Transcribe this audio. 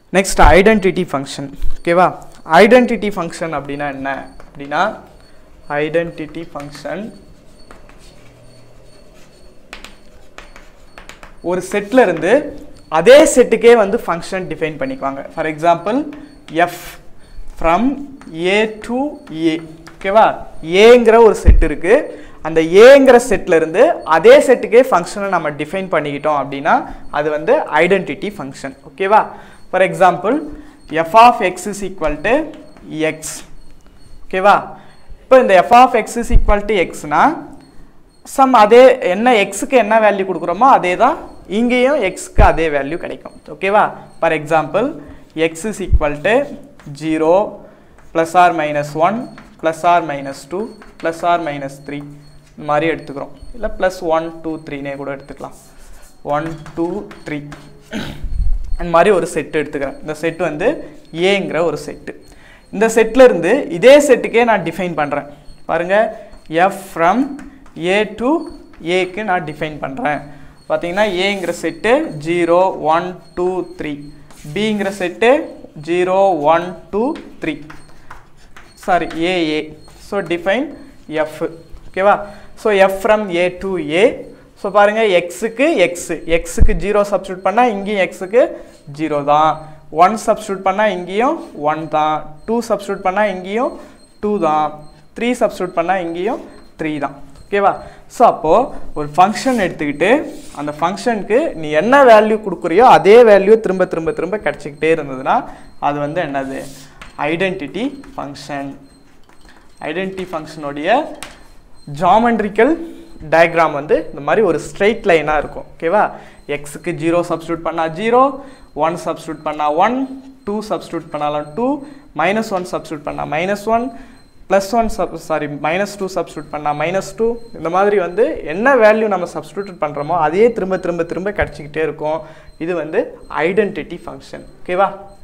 next identity function ஓகேவா identity function அப்படின்னா என்ன அப்படின்னா ஐடென்டிட்டி ஃபங்க்ஷன் ஒரு செட்ல இருந்து அதே செட்டுக்கே வந்து ஃபங்க்ஷன் டிஃபைன் பண்ணிக்குவாங்க for example F from A to A ஓகேவா ஏங்கிற ஒரு செட் இருக்கு அந்த ஏங்கிற செட்ல இருந்து அதே செட்டுக்கே ஃபங்க்ஷனை நம்ம டிஃபைன் பண்ணிக்கிட்டோம் அப்படின்னா அது வந்து ஐடென்டிட்டி ஃபங்க்ஷன் ஓகேவா for example F of X is equal to X ஓகேவா இப்போ இந்த F of X is equal to எக்ஸ்னா சம் அதே என்ன எக்ஸுக்கு என்ன வேல்யூ கொடுக்குறோமோ அதே தான் இங்கேயும் எக்ஸ்க்கு அதே வேல்யூ கிடைக்கும் ஓகேவா for example X is equal to zero plus or minus one plus or minus two plus or minus three இந்த மாதிரி எடுத்துக்கிறோம் இல்லை ப்ளஸ் ஒன் டூ த்ரீனே கூட எடுத்துக்கலாம் ஒன் டூ த்ரீ இந்த மாதிரி ஒரு செட்டு எடுத்துக்கிறேன் இந்த செட் வந்து ஏங்கிற ஒரு செட்டு இந்த செட்டில் இருந்து இதே செட்டுக்கே நான் டிஃபைன் பண்ணுறேன் பாருங்கள் எஃப் ஃப்ரம் ஏ டு ஏக்கு நான் டிஃபைன் பண்ணுறேன் பார்த்தீங்கன்னா ஏங்கிற set zero one two three பிங்கிற set zero one two three sorry ஏஏ ஸோ டிஃபைன் எஃப் ஓகேவா so F from A to A so பாருங்கள் எக்ஸுக்கு எக்ஸு எக்ஸுக்கு ஜீரோ சப்ஸ்டியூட் பண்ணால் இங்கேயும் எக்ஸுக்கு ஜீரோ தான் ஒன் சப்ஸ்டியூட் பண்ணால் இங்கேயும் ஒன் தான் டூ சப்ஸ்டியூட் பண்ணால் இங்கேயும் டூ தான் த்ரீ சப்ஸ்டியூட் பண்ணால் இங்கேயும் த்ரீ தான் ஓகேவா ஸோ அப்போது ஒரு ஃபங்க்ஷன் எடுத்துக்கிட்டு அந்த ஃபங்க்ஷனுக்கு நீ என்ன வேல்யூ கொடுக்குறியோ அதே வேல்யூ திரும்ப திரும்ப திரும்ப கிடச்சிக்கிட்டே இருந்ததுன்னா அது வந்து என்னது ஐடென்டிட்டி ஃபங்க்ஷன் ஐடென்டிட்டி ஃபங்க்ஷனுடைய ஜாமெண்ட்ரிக்கல் டயக்ராம் வந்து இந்த மாதிரி ஒரு ஸ்ட்ரெயிட் லைனாக இருக்கும் ஓகேவா எக்ஸுக்கு ஜீரோ சப்ஸ்டியூட் பண்ணால் ஜீரோ ஒன் சப்ஸ்டியூட் பண்ணால் ஒன் டூ சப்ஸ்டியூட் பண்ணாலும் டூ மைனஸ் ஒன் சப்ஸ்டியூட் பண்ணால் minus one plus one sub sorry minus two substitute பண்ணால் மைனஸ் டூ இந்த மாதிரி வந்து என்ன வேல்யூ நம்ம சப்ஸ்டியூட் பண்ணுறோமோ அதையே திரும்ப திரும்ப திரும்ப கிடச்சிக்கிட்டே இருக்கும் இது வந்து ஐடென்டிட்டி ஃபங்க்ஷன் ஓகேவா